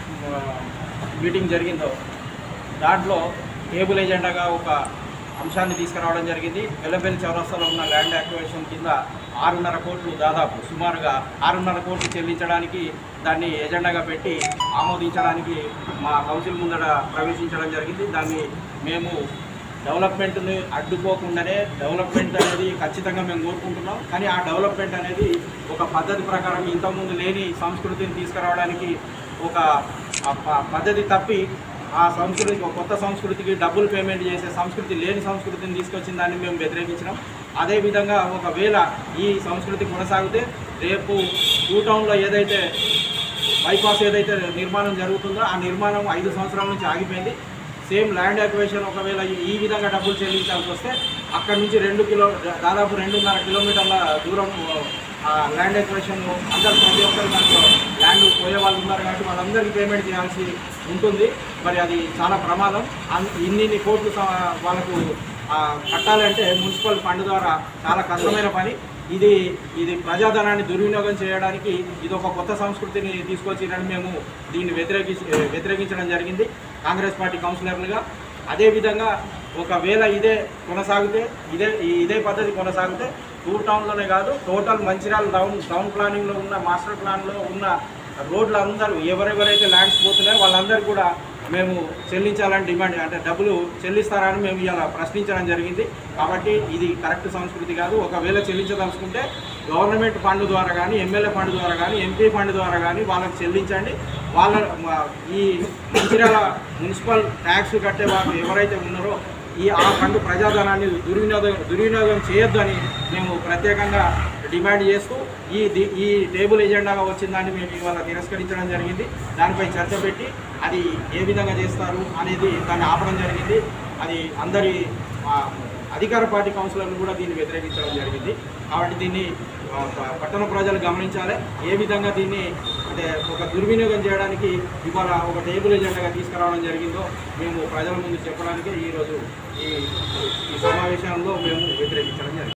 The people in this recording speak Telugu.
ఆ, మీటింగ్ జరిగిందో దాంట్లో టేబుల్ ఎజెండాగా ఒక అంశాన్ని తీసుకురావడం జరిగింది వెల్లబెల్లి చౌరస్తాలో ఉన్న ల్యాండ్ యాక్టివేషన్ కింద ఆరున్నర కోట్లు దాదాపు సుమారుగా ఆరున్నర కోట్లు చెల్లించడానికి దాన్ని ఎజెండాగా పెట్టి ఆమోదించడానికి మా కౌన్సిల్ ముందర ప్రవేశించడం జరిగింది దాన్ని మేము డెవలప్మెంట్ని అడ్డుకోకుండానే డెవలప్మెంట్ అనేది ఖచ్చితంగా మేము కోరుకుంటున్నాం కానీ ఆ డెవలప్మెంట్ అనేది ఒక పద్ధతి ప్రకారం ఇంతకుముందు లేని సంస్కృతిని తీసుకురావడానికి ఒక ఆ ప- పద్ధతి తప్పి ఆ సంస్కృతికి ఒక కొత్త సంస్కృతికి డబ్బులు పేమెంట్ చేసే సంస్కృతి లేని సంస్కృతిని తీసుకొచ్చిన దాన్ని మేము వ్యతిరేకించినాం అదేవిధంగా ఒకవేళ ఈ సంస్కృతి కొనసాగితే రేపు టూ టౌన్లో ఏదైతే బైపాస్ ఏదైతే నిర్మాణం జరుగుతుందో ఆ నిర్మాణం ఐదు సంవత్సరాల నుంచి ఆగిపోయింది సేమ్ ల్యాండ్ అక్వేషన్ ఒకవేళ ఈ- ఈ విధంగా డబ్బులు చెల్లించాల్సి వస్తే అక్కడ నుంచి రెండు కిలో దాదాపు రెండున్నర కిలోమీటర్ల దూరం ఆ ల్యాండ్ అక్వేషన్ అందరు ప్రతి ఒక్కరు దాంట్లో ల్యాండ్ పోయే వాళ్ళు ఉన్నారు కాబట్టి వాళ్ళందరికీ పేమెంట్ చేయాల్సి ఉంటుంది మరి అది చాలా ప్రమాదం అన్- ఇన్ని కోట్లు స- వాళ్ళకు ఆ, కట్టాలంటే మున్సిపల్ ఫండ్ ద్వారా చాలా కష్టమైన పని ఇది ఇది ప్రజాధనాన్ని దుర్వినియోగం చేయడానికి ఇది ఒక కొత్త సంస్కృతిని తీసుకొచ్చిరని మేము దీన్ని వ్యతిరేకి వ్యతిరేకించడం జరిగింది కాంగ్రెస్ పార్టీ కౌన్సిలర్లుగా అదేవిధంగా ఒకవేళ ఇదే కొనసాగితే ఇదే ఈ- ఇదే పద్ధతి కొనసాగితే టూర్ టౌన్లోనే కాదు టోటల్ మంచిర్యాల టౌన్ టౌన్ ప్లానింగ్లో ఉన్న మాస్టర్ ప్లాన్లో ఉన్న రోడ్లు అందరూ ఎవరెవరైతే ల్యాండ్స్ పోతున్నాయో వాళ్ళందరూ కూడా మేము చెల్లించాలని డిమాండ్ అంటే డబ్బులు చెల్లిస్తారని మేము ఇలా ప్రశ్నించడం జరిగింది కాబట్టి ఇది కరెక్ట్ సంస్కృతి కాదు ఒకవేళ చెల్లించదలుచుకుంటే గవర్నమెంట్ ఫండ్ ద్వారా కానీ ఎమ్మెల్యే ఫండ్ ద్వారా కానీ ఎంపీ ఫండ్ ద్వారా కానీ వాళ్ళకి చెల్లించండి వాళ్ళ మా- ఈ మంచిర్యాల మున్సిపల్ ట్యాక్స్ కట్టే వాళ్ళు ఎవరైతే ఉన్నారో ఈ ఆ ఫండ్ ప్రజాధనాన్ని దుర్వినియోగం దుర్వినియోగం చేయొద్దు అని మేము ప్రత్యేకంగా డిమాండ్ చేస్తూ ఈ ది- ఈ టేబుల్ ఎజెండాగా వచ్చిన దాన్ని మేము ఇవాళ తిరస్కరించడం జరిగింది దానిపై చర్చ పెట్టి అది ఏ విధంగా చేస్తారు అనేది దాన్ని ఆపడం జరిగింది అది అందరి ఆ, అధికార పార్టీ కౌన్సిలర్లు కూడా దీన్ని వ్యతిరేకించడం జరిగింది కాబట్టి దీన్ని ఆ, ప- పట్టణ ప్రజలు గమనించాలి ఏ విధంగా దీన్ని అంటే ఒక దుర్వినియోగం చేయడానికి ఇవాళ ఒక టేబుల్ ఎజెండాగా తీసుకురావడం జరిగిందో మేము ప్రజల ముందు చెప్పడానికి ఈరోజు ఈ ఈ సమావేశంలో మేము వ్యతిరేకించడం జరిగింది